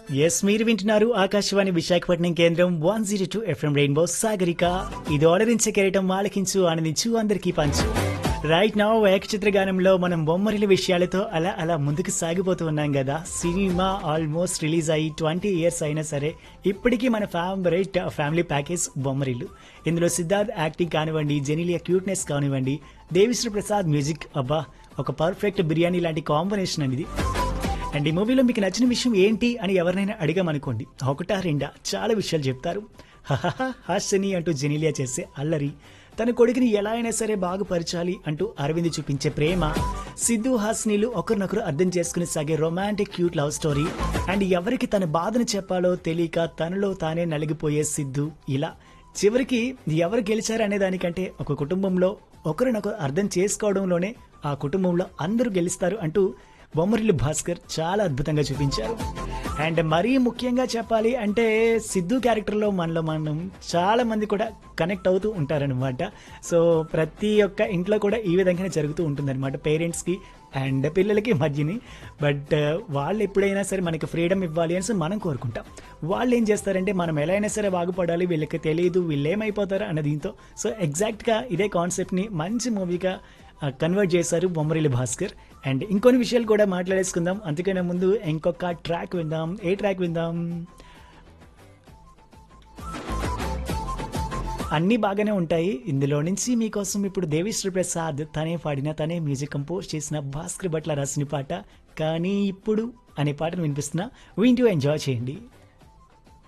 yes మీరు వింటున్నారు ఆకాశవాణి విశాఖపట్నం కేంద్రం one zero two FM rainbow Sagarika ఇది ఆర్డరించే కెరటం ఆలకించు ఆనందించు అందరికీ పంచు రైట్ నా ఏకచిత్ర గానంలో మనం బొమ్మరిల విషయాలతో అలా అలా ముందుకు సాగిపోతూ ఉన్నాం కదా సినిమా ఆల్మోస్ట్ రిలీజ్ అయ్యి ట్వంటీ ఇయర్స్ అయినా సరే ఇప్పటికీ మన ఫేవరెట్ ఫ్యామిలీ ప్యాకేజ్ బొమ్మరిల్లు ఇందులో సిద్ధార్థ్ యాక్టింగ్ కానివ్వండి జెనిలియా క్యూట్నెస్ కానివ్వండి దేవిశ్రీ ప్రసాద్ మ్యూజిక్ అబ్బా ఒక పర్ఫెక్ట్ బిర్యానీ లాంటి కాంబినేషన్ అనేది అండ్ ఈ మూవీలో మీకు నచ్చిన విషయం ఏంటి అని ఎవరినైనా అడిగామనుకోండి ఒకటా రెండా చాలా విషయాలు చెప్తారు హహహ, హాస్యని అంటూ జెనిలియా చేసే అల్లరి తన కొడుకుని ఎలా అయినా సరే బాగుపరచాలి అంటూ అరవింద్ చూపించే ప్రేమ సిద్ధు హాస్నీలు ఒకరినొకరు అర్థం చేసుకుని సాగే romantic cute love story and ఎవరికి తన బాధను చెప్పాలో తెలియక తనలో తానే నలిగిపోయే సిద్ధు ఇలా చివరికి ఎవరు గెలిచారు అనే దానికంటే ఒక కుటుంబంలో ఒకరినొకరు అర్థం చేసుకోవడంలోనే ఆ కుటుంబంలో అందరూ గెలుస్తారు అంటూ బొమ్మరిల్లు భాస్కర్ చాలా అద్భుతంగా చూపించారు అండ్ మరీ ముఖ్యంగా చెప్పాలి అంటే సిద్ధు క్యారెక్టర్లో మనలో మనం చాలా మంది కూడా కనెక్ట్ అవుతూ ఉంటారనమాట సో ప్రతి ఒక్క ఇంట్లో కూడా ఈ విధంగానే జరుగుతూ ఉంటుందన్నమాట పేరెంట్స్కి అండ్ పిల్లలకి మధ్యని బట్ వాళ్ళు ఎప్పుడైనా సరే మనకి ఫ్రీడమ్ ఇవ్వాలి అని మనం కోరుకుంటాం వాళ్ళు ఏం చేస్తారంటే మనం ఎలా అయినా సరే బాగుపడాలి వీళ్ళకి తెలియదు వీళ్ళు ఏమైపోతారు అన్న దీంతో సో ఎగ్జాక్ట్గా ఇదే కాన్సెప్ట్ని మంచి మూవీగా కన్వర్ట్ చేశారు బొమ్మరిల్లి భాస్కర్ అండ్ ఇంకొన్ని విషయాలు కూడా మాట్లాడేసుకుందాం అంతకన్నా ముందు ఇంకొక ట్రాక్ విందాం ఏ ట్రాక్ విందాం అన్నీ బాగానే ఉంటాయి ఇందులో నుంచి మీకోసం ఇప్పుడు దేవిశ్రీ ప్రసాద్ తనే పాడిన తనే మ్యూజిక్ కంపోజ్ చేసిన భాస్కర్ భట్ల రాసిన పాట కానీ ఇప్పుడు అనే పాటను వినిపిస్తున్నా వింటూ ఎంజాయ్ చేయండి